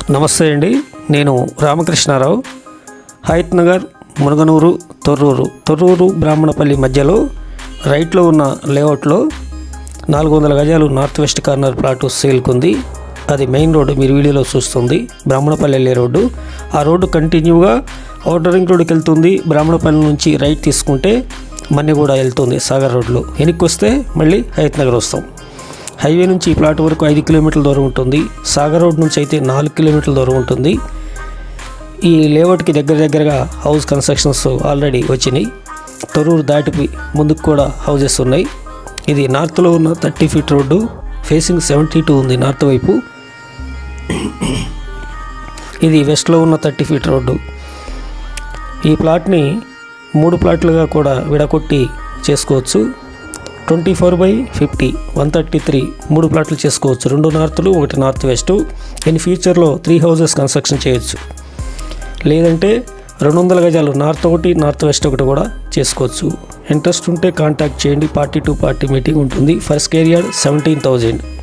నమస్తే అండి నేను రామకృష్ణారావు హయత్ నగర్ మునగనూరు తొర్రూరు తొర్రూరు బ్రాహ్మణపల్లి మధ్యలో రైట్లో ఉన్న లేఅవుట్లో నాలుగు వందల గజాలు నార్త్ వెస్ట్ కార్నర్ ప్లాట్ సేల్కుంది అది మెయిన్ రోడ్డు మీరు వీడియోలో చూస్తుంది బ్రాహ్మణపల్లి వెళ్ళే రోడ్డు ఆ రోడ్డు కంటిన్యూగా అవుటర్ రింగ్ రోడ్డుకి వెళ్తుంది బ్రాహ్మణపల్లి నుంచి రైట్ తీసుకుంటే మన్నెగూడ వెళ్తుంది సాగర్ రోడ్లో వెనక్కి వస్తే మళ్ళీ హయత్ నగర్ వస్తాం హైవే నుంచి ఈ ప్లాట్ వరకు ఐదు కిలోమీటర్ల దూరం ఉంటుంది సాగర్ రోడ్ నుంచి అయితే నాలుగు కిలోమీటర్ల దూరం ఉంటుంది ఈ లేఅవుట్కి దగ్గర దగ్గరగా హౌస్ కన్స్ట్రక్షన్స్ ఆల్రెడీ వచ్చినాయి తొరూరు దాటిపి ముందుకు కూడా హౌజెస్ ఉన్నాయి ఇది నార్త్లో ఉన్న thirty feet road facing seventy two ఉంది నార్త్ వైపు ఇది వెస్ట్లో ఉన్న థర్టీ ఫీట్ రోడ్డు ఈ ప్లాట్ని మూడు ప్లాట్లుగా కూడా విడగొట్టి చేసుకోవచ్చు twenty four by fifty one thirty three మూడు ప్లాట్లు చేసుకోవచ్చు రెండు నార్త్లు ఒకటి నార్త్ వెస్ట్ ఇన్ ఫ్యూచర్లో త్రీ హౌసెస్ కన్స్ట్రక్షన్ చేయొచ్చు లేదంటే రెండు వందల గజాలు నార్త్ ఒకటి నార్త్ వెస్ట్ ఒకటి కూడా చేసుకోవచ్చు ఇంట్రెస్ట్ ఉంటే కాంటాక్ట్ చేయండి పార్టీ టు పార్టీ మీటింగ్ ఉంటుంది ఫస్ట్ ఏరియా సెవెంటీన్ థౌజండ్